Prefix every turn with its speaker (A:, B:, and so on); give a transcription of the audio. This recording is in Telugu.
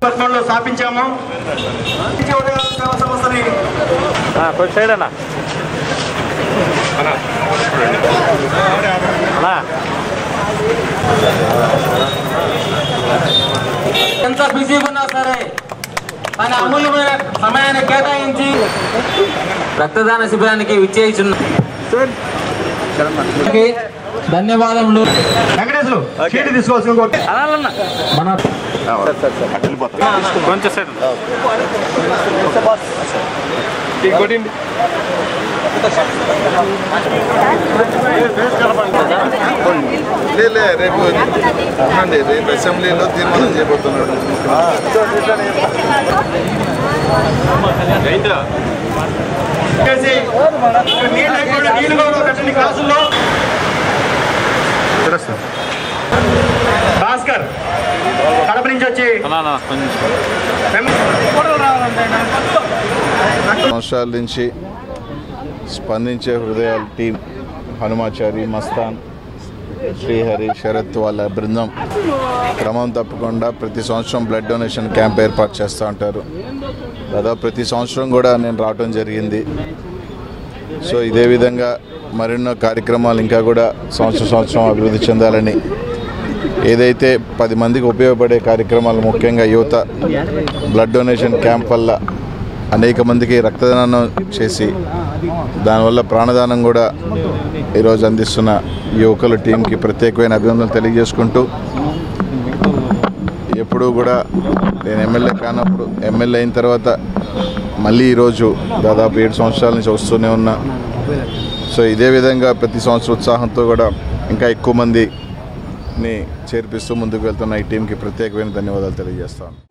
A: పద్మంలో స్థాపించాము సేవా సంస్థని
B: కొంచెం సైడ్ అన్న అన్నా
C: ఎంత బిజీగా ఉన్నా సరే తన అమూల్యమైన సమయాన్ని కేటాయించి రక్తదాన శిబిరానికి విచ్చేయిచున్న ధన్యవాదములు
A: వెంకటేశ్వరు చీటి తీసుకోవాల్సిన ఇంకోటి
B: అనాలన్న
C: మన
B: కొంచెం సైడ్
D: లే రేపు అవునండి రేపు అసెంబ్లీలో తీర్మానం చేయబోతున్నాడు
A: చేసి నీళ్ళు అయిపోయి నీళ్ళు కూడా కట్టండి క్లాసుల్లో భాస్కర్ కడప నుంచి వచ్చి
B: అన్నా కొంచెం
D: సంవత్సరాల నుంచి స్పందించే హృదయాల టీం హనుమాచారి మస్తాన్ శ్రీహరి శరత్ వాళ్ళ బృందం క్రమం తప్పకుండా ప్రతి సంవత్సరం బ్లడ్ డొనేషన్ క్యాంప్ ఏర్పాటు చేస్తూ ఉంటారు దాదాపు ప్రతి సంవత్సరం కూడా నేను రావటం జరిగింది సో ఇదే విధంగా మరెన్నో కార్యక్రమాలు ఇంకా కూడా సంవత్సరం సంవత్సరం అభివృద్ధి చెందాలని ఏదైతే పది మందికి ఉపయోగపడే కార్యక్రమాలు ముఖ్యంగా యువత బ్లడ్ డొనేషన్ క్యాంప్ వల్ల అనేక మందికి రక్తదానం చేసి దానివల్ల ప్రాణదానం కూడా ఈరోజు అందిస్తున్న యువకుల టీంకి ప్రత్యేకమైన అభినందనలు తెలియజేసుకుంటూ ఎప్పుడూ కూడా నేను ఎమ్మెల్యే కానప్పుడు ఎమ్మెల్యే అయిన తర్వాత మళ్ళీ ఈరోజు దాదాపు ఏడు సంవత్సరాల నుంచి వస్తూనే ఉన్నా సో ఇదే విధంగా ప్రతి సంవత్సరం ఉత్సాహంతో కూడా ఇంకా ఎక్కువ మందిని చేర్పిస్తూ ముందుకు వెళ్తున్న ఈ టీంకి ప్రత్యేకమైన ధన్యవాదాలు తెలియజేస్తాను